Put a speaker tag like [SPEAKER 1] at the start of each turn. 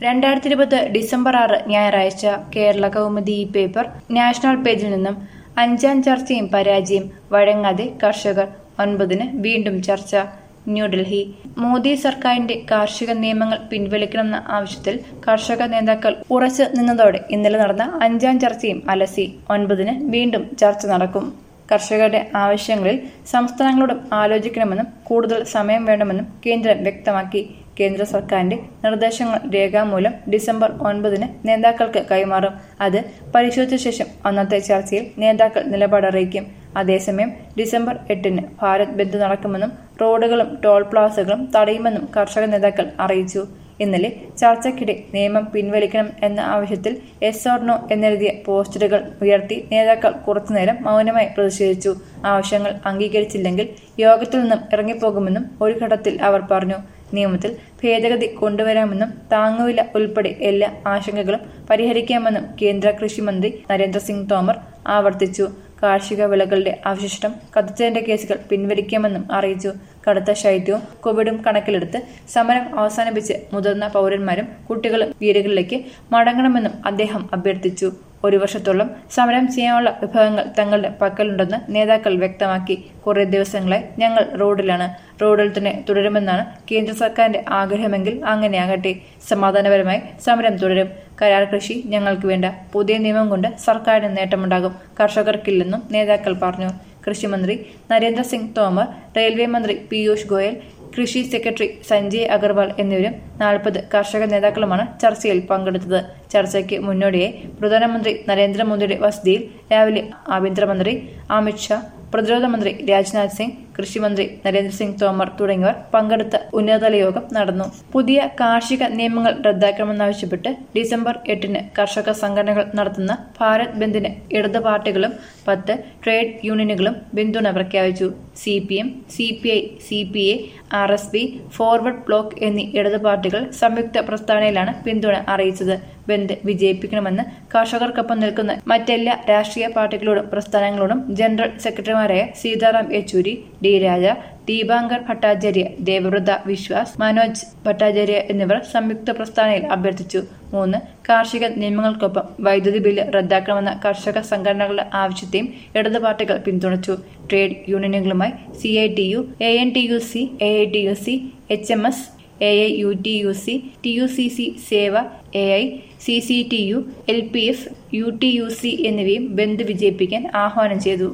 [SPEAKER 1] രണ്ടായിരത്തി ഇരുപത് ഡിസംബർ ആറ് ഞായറാഴ്ച കേരള കൗമുദി ഈ പേപ്പർ നാഷണൽ പേജിൽ നിന്നും അഞ്ചാം ചർച്ചയും പരാജയം വഴങ്ങാതെ കർഷകർ ഒൻപതിന് വീണ്ടും ചർച്ച ന്യൂഡൽഹി മോദി സർക്കാരിന്റെ കാർഷിക നിയമങ്ങൾ പിൻവലിക്കണമെന്ന ആവശ്യത്തിൽ കർഷക നേതാക്കൾ ഉറച്ചു നിന്നതോടെ ഇന്നലെ നടന്ന അഞ്ചാം ചർച്ചയും അലസി ഒൻപതിന് വീണ്ടും ചർച്ച നടക്കും കർഷകരുടെ ആവശ്യങ്ങളിൽ സംസ്ഥാനങ്ങളോടും ആലോചിക്കണമെന്നും കൂടുതൽ സമയം വേണമെന്നും കേന്ദ്രം വ്യക്തമാക്കി കേന്ദ്ര സർക്കാരിന്റെ നിർദ്ദേശങ്ങൾ രേഖാമൂലം ഡിസംബർ ഒൻപതിന് നേതാക്കൾക്ക് കൈമാറും അത് പരിശോധിച്ച ശേഷം അന്നത്തെ ചർച്ചയിൽ നേതാക്കൾ നിലപാടറിയിക്കും അതേസമയം ഡിസംബർ എട്ടിന് ഭാരത് ബന്ദ് നടക്കുമെന്നും റോഡുകളും ടോൾ പ്ലാസകളും തടയുമെന്നും കർഷക നേതാക്കൾ അറിയിച്ചു ഇന്നലെ ചർച്ചയ്ക്കിടെ നിയമം പിൻവലിക്കണം എന്ന ആവശ്യത്തിൽ എസ് ഓർ നോ എന്നെഴുതിയ പോസ്റ്ററുകൾ ഉയർത്തി നേതാക്കൾ കുറച്ചുനേരം മൗനമായി പ്രതിഷേധിച്ചു ആവശ്യങ്ങൾ അംഗീകരിച്ചില്ലെങ്കിൽ യോഗത്തിൽ നിന്നും ഇറങ്ങിപ്പോകുമെന്നും ഒരു ഘട്ടത്തിൽ അവർ പറഞ്ഞു നിയമത്തിൽ ഭേദഗതി കൊണ്ടുവരാമെന്നും താങ്ങുവില ഉൾപ്പെടെ എല്ലാ ആശങ്കകളും പരിഹരിക്കാമെന്നും കേന്ദ്ര കൃഷിമന്ത്രി നരേന്ദ്രസിംഗ് തോമർ ആവർത്തിച്ചു കാർഷിക വിളകളുടെ അവശിഷ്ടം കത്തിച്ചതിന്റെ കേസുകൾ പിൻവലിക്കാമെന്നും അറിയിച്ചു കടുത്ത ശൈത്യവും കോവിഡും കണക്കിലെടുത്ത് സമരം അവസാനിപ്പിച്ച് മുതിർന്ന പൗരന്മാരും കുട്ടികളും വീടുകളിലേക്ക് മടങ്ങണമെന്നും അദ്ദേഹം അഭ്യർത്ഥിച്ചു ഒരു വർഷത്തോളം സമരം ചെയ്യാനുള്ള വിഭവങ്ങൾ തങ്ങളുടെ പക്കലുണ്ടെന്ന് നേതാക്കൾ വ്യക്തമാക്കി കുറെ ദിവസങ്ങളായി ഞങ്ങൾ റോഡിലാണ് റോഡിൽ തന്നെ തുടരുമെന്നാണ് കേന്ദ്ര സർക്കാരിന്റെ ആഗ്രഹമെങ്കിൽ അങ്ങനെയാകട്ടെ സമാധാനപരമായി സമരം തുടരും കരാർ കൃഷി ഞങ്ങൾക്ക് വേണ്ട പുതിയ നിയമം കൊണ്ട് സർക്കാരിന് നേട്ടമുണ്ടാകും കർഷകർക്കില്ലെന്നും നേതാക്കൾ പറഞ്ഞു കൃഷിമന്ത്രി നരേന്ദ്രസിംഗ് തോമർ റെയിൽവേ മന്ത്രി പീയൂഷ് ഗോയൽ കൃഷി സെക്രട്ടറി സഞ്ജയ് അഗർവാൾ എന്നിവരും നാൽപ്പത് കർഷക നേതാക്കളുമാണ് ചർച്ചയിൽ പങ്കെടുത്തത് ചർച്ചയ്ക്ക് മുന്നോടിയായി പ്രധാനമന്ത്രി നരേന്ദ്രമോദിയുടെ വസതിയിൽ രാവിലെ ആഭ്യന്തരമന്ത്രി അമിത്ഷാ പ്രതിരോധ മന്ത്രി രാജ്നാഥ് സിംഗ് കൃഷിമന്ത്രി നരേന്ദ്രസിംഗ് തോമർ തുടങ്ങിയവർ പങ്കെടുത്ത ഉന്നതതല യോഗം നടന്നു പുതിയ കാർഷിക നിയമങ്ങൾ റദ്ദാക്കണമെന്നാവശ്യപ്പെട്ട് ഡിസംബർ എട്ടിന് കർഷക സംഘടനകൾ നടത്തുന്ന ഭാരത് ബന്ദിന് ഇടത് പാർട്ടികളും പത്ത് ട്രേഡ് യൂണിയനുകളും പിന്തുണ പ്രഖ്യാപിച്ചു C P M C P I C P A R S P forward block എന്നീ ഇടത് പാർട്ടികൾ സംയുക്ത പ്രസ്താവനയിലാണ് പിന്തുണ അറിയിച്ചത് ബന്ദ് വിജയിപ്പിക്കണമെന്ന് കർഷകർക്കൊപ്പം നിൽക്കുന്ന മറ്റെല്ലാ രാഷ്ട്രീയ പാർട്ടികളോടും പ്രസ്ഥാനങ്ങളോടും ജനറൽ സെക്രട്ടറിമാരായ സീതാറാം യെച്ചൂരി ഡി രാജ ദീപാങ്കർ ഭട്ടാചാര്യ ദേവവ്രത വിശ്വാസ് മനോജ് ഭട്ടാചാര്യ എന്നിവർ സംയുക്ത പ്രസ്താവനയിൽ അഭ്യർത്ഥിച്ചു മൂന്ന് കാർഷിക നിയമങ്ങൾക്കൊപ്പം വൈദ്യുതി ബില്ല് റദ്ദാക്കണമെന്ന കർഷക സംഘടനകളുടെ ആവശ്യത്തെയും ഇടത് പാർട്ടികൾ പിന്തുണച്ചു ട്രേഡ് യൂണിയനുകളുമായി C I T U A N T U C A I T U C H M S A I U T U C T U C C സേവ A I C C T U L P F U T U C എന്നിവയും ബന്ദ് വിജയിപ്പിക്കാൻ ആഹ്വാനം ചെയ്തു